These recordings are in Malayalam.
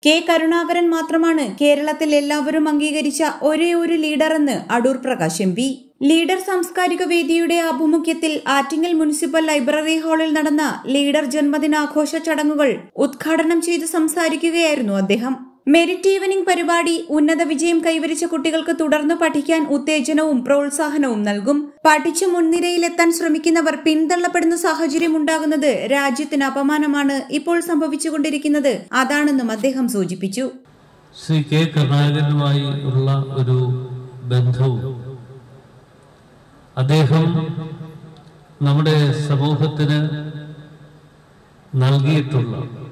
കെ കരുണാകരൻ മാത്രമാണ് കേരളത്തിൽ എല്ലാവരും അംഗീകരിച്ച ഒരേ ഒരു ലീഡറെന്ന് Adoor Prakash M P leader സാംസ്കാരിക വേദിയുടെ ആഭിമുഖ്യത്തിൽ ആറ്റിങ്ങൽ മുനിസിപ്പൽ ലൈബ്രറി ഹാളിൽ നടന്ന ലീഡർ ജന്മദിനാഘോഷ ചടങ്ങുകൾ ഉദ്ഘാടനം ചെയ്ത് സംസാരിക്കുകയായിരുന്നു അദ്ദേഹം മെരിറ്റ് ഈവനിംഗ് പരിപാടി ഉന്നത വിജയം കൈവരിച്ച കുട്ടികൾക്ക് തുടർന്ന് പഠിക്കാൻ ഉത്തേജനവും പ്രോത്സാഹനവും നൽകും പഠിച്ചു മുൻനിരയിലെത്താൻ ശ്രമിക്കുന്നവർ പിന്തള്ളപ്പെടുന്ന സാഹചര്യം ഉണ്ടാകുന്നത് രാജ്യത്തിന് അപമാനമാണ് ഇപ്പോൾ സംഭവിച്ചുകൊണ്ടിരിക്കുന്നത് അതാണെന്നും അദ്ദേഹം സൂചിപ്പിച്ചു ശ്രീ കെ കരുണാകരനുമായി ഉള്ള ഒരു ബന്ധവും അദ്ദേഹം നമ്മുടെ സമൂഹത്തിന് നൽകിയിട്ടുള്ള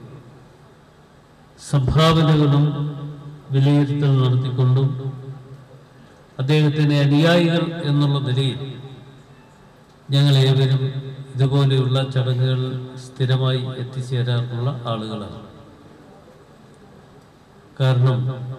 സംഭാവനകളും വിലയിരുത്തൽ നടത്തിക്കൊണ്ടും അദ്ദേഹത്തിന് അനുയായികൾ എന്നുള്ള നിലയിൽ ഞങ്ങൾ ഏവരും ഇതുപോലെയുള്ള ചടങ്ങുകൾ സ്ഥിരമായി എത്തിച്ചേരാറുള്ള ആളുകളാണ് കാരണം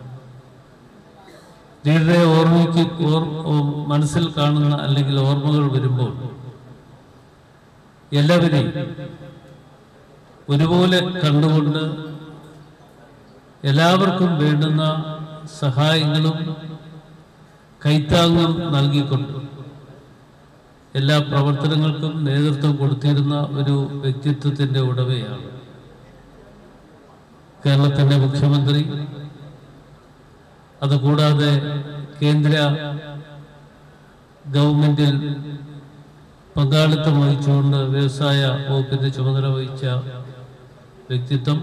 ലീഡറെ ഓർമ്മയ്ക്ക് ഓർ- ഓ- മനസ്സിൽ കാണുന്ന അല്ലെങ്കിൽ ഓർമ്മകൾ വരുമ്പോൾ എല്ലാവരെയും ഒരുപോലെ കണ്ടുകൊണ്ട് എല്ലാവർക്കും വേണ്ടുന്ന സഹായങ്ങളും കൈത്താങ്ങും നൽകിക്കൊണ്ട് എല്ലാ പ്രവർത്തനങ്ങൾക്കും നേതൃത്വം കൊടുത്തിരുന്ന ഒരു വ്യക്തിത്വത്തിന്റെ ഉടമയാണ് കേരളത്തിന്റെ മുഖ്യമന്ത്രി അതുകൂടാതെ കേന്ദ്ര ഗവൺമെന്റിൽ പങ്കാളിത്തം വഹിച്ചുകൊണ്ട് വ്യവസായ വകുപ്പിന്റെ ചുമതല വഹിച്ച വ്യക്തിത്വം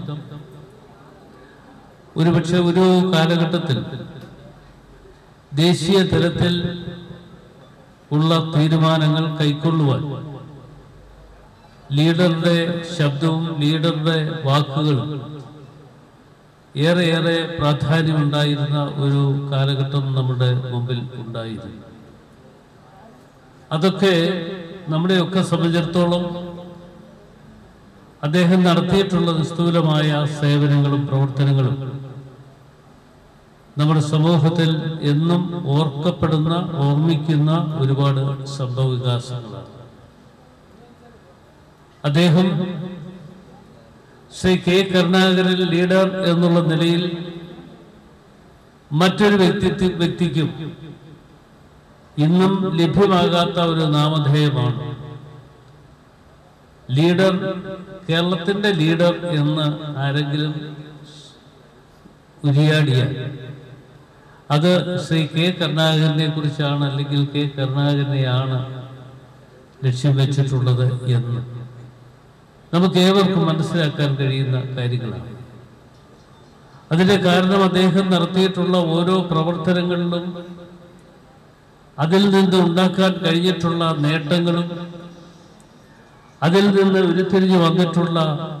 ഒരുപക്ഷെ ഒരു കാലഘട്ടത്തിൽ ദേശീയ തലത്തിൽ ഉള്ള തീരുമാനങ്ങൾ കൈക്കൊള്ളുവാൻ ലീഡറുടെ ശബ്ദവും ലീഡറുടെ വാക്കുകളും ഏറെയേറെ പ്രാധാന്യമുണ്ടായിരുന്ന ഒരു കാലഘട്ടം നമ്മുടെ മുമ്പിൽ ഉണ്ടായിരുന്നു അതൊക്കെ നമ്മളെയൊക്കെ സംബന്ധിച്ചിടത്തോളം അദ്ദേഹം നടത്തിയിട്ടുള്ള നിസ്തൂലമായ സേവനങ്ങളും പ്രവർത്തനങ്ങളും നമ്മുടെ സമൂഹത്തിൽ എന്നും ഓർക്കപ്പെടുന്ന ഓർമ്മിക്കുന്ന ഒരുപാട് സംഭവ വികാസങ്ങളാണ് അദ്ദേഹം ശ്രീ കെ കരുണാകരൻ ലീഡർ എന്നുള്ള നിലയിൽ മറ്റൊരു വ്യക്തി വ്യക്തിക്കും ഇന്നും ലഭ്യമാകാത്ത ഒരു നാമധേയമാണ് ലീഡർ കേരളത്തിന്റെ ലീഡർ എന്ന് ആരെങ്കിലും ഉരിയാടിയാൽ അത് ശ്രീ കെ കരുണാകരനെ കുറിച്ചാണ് അല്ലെങ്കിൽ കെ കരുണാകരനെയാണ് ലക്ഷ്യം വെച്ചിട്ടുള്ളത് എന്ന് നമുക്ക് ഏവർക്കും മനസ്സിലാക്കാൻ കഴിയുന്ന കാര്യങ്ങളാണ് അതിന്റെ കാരണം അദ്ദേഹം നടത്തിയിട്ടുള്ള ഓരോ പ്രവർത്തനങ്ങളിലും അതിൽ നിന്ന് ഉണ്ടാക്കാൻ കഴിഞ്ഞിട്ടുള്ള നേട്ടങ്ങളും അതിൽ നിന്ന് ഉരുത്തിരിഞ്ഞു വന്നിട്ടുള്ള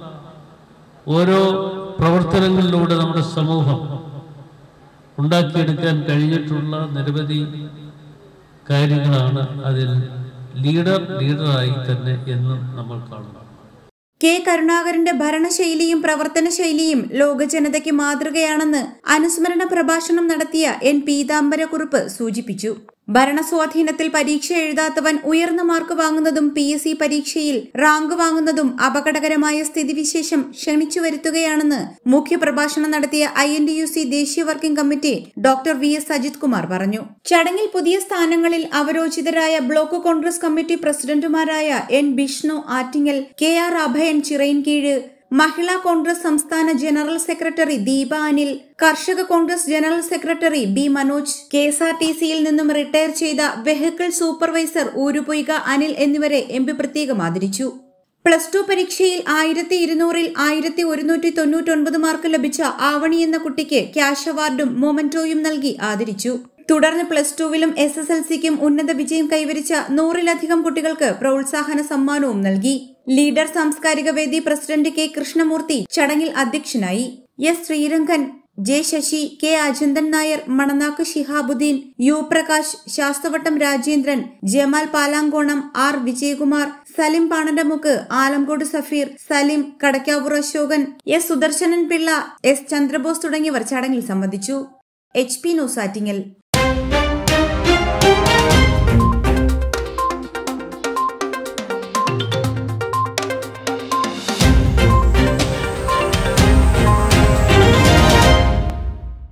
ഓരോ പ്രവർത്തനങ്ങളിലൂടെ നമ്മുടെ സമൂഹം ഉണ്ടാക്കിയെടുക്കാൻ കഴിഞ്ഞിട്ടുള്ള നിരവധി കാര്യങ്ങളാണ് അതിൽ ലീഡർ ലീഡറായി തന്നെ എന്നും നമ്മൾ കാണുന്നത് കെ കരുണാകരന്റെ ഭരണശൈലിയും പ്രവർത്തന ശൈലിയും ലോക ജനതയ്ക്ക് മാതൃകയാണെന്ന് അനുസ്മരണ പ്രഭാഷണം നടത്തിയ എൻ പീതാംബരക്കുറുപ്പ് സൂചിപ്പിച്ചു ഭരണസ്വാധീനത്തിൽ പരീക്ഷ എഴുതാത്തവൻ ഉയർന്ന മാർക്ക് വാങ്ങുന്നതും പി എസ് സി പരീക്ഷയിൽ റാങ്ക് വാങ്ങുന്നതും അപകടകരമായ സ്ഥിതിവിശേഷം ക്ഷണിച്ചു വരുത്തുകയാണെന്ന് മുഖ്യപ്രഭാഷണം നടത്തിയ I N T U C ദേശീയ working committee doctor V S Ajith Kumar പറഞ്ഞു ചടങ്ങിൽ പുതിയ സ്ഥാനങ്ങളിൽ അവരോചിതരായ ബ്ലോക്ക് കോൺഗ്രസ് കമ്മിറ്റി പ്രസിഡന്റുമാരായ N Bishnu Attingal K R Abhayan Chirayinkeezhu Mahila Congress സംസ്ഥാന general secretary Deepa Anil Karshaka Congress general secretary B Manoj K S R T സിയിൽ നിന്നും റിട്ടയർ ചെയ്ത വെഹിക്കിൾ സൂപ്പർവൈസർ ഊരുപൊയ്ക അനിൽ എന്നിവരെ എം പി പ്രത്യേകം ആദരിച്ചു പ്ലസ് ടു പരീക്ഷയിൽ ആയിരത്തി ഇരുന്നൂറിൽ ആയിരത്തി ഒരുന്നൂറ്റി തൊണ്ണൂറ്റൊൻപത് മാർക്ക് ലഭിച്ച ആവണി എന്ന കുട്ടിക്ക് ക്യാഷ് അവാർഡും മൊമെന്റോയും നൽകി ആദരിച്ചു തുടർന്ന് പ്ലസ് ടുവിലും എസ് എസ് എൽ സിക്കും ഉന്നത വിജയം കൈവരിച്ച നൂറിലധികം കുട്ടികൾക്ക് പ്രോത്സാഹന സമ്മാനവും നൽകി ലീഡർ സാംസ്കാരിക വേദി പ്രസിഡന്റ് കെ കൃഷ്ണമൂർത്തി ചടങ്ങിൽ അധ്യക്ഷനായി S Sreerangan J Sasi K Ajanthan Nair Mananakku Shihabuddin U Prakash Sasthavattom Rajendran Jamal Palamkonam R Vijayakumar Salim Panantemukku Alamcode Safeer Salim Kadakkavoor Ashokan S Sudarshanan Pillai S Chandrabose തുടങ്ങിയവർ ചടങ്ങിൽ സംബന്ധിച്ചു എച്ച് പി ന്യൂസ് ആറ്റിങ്ങൽ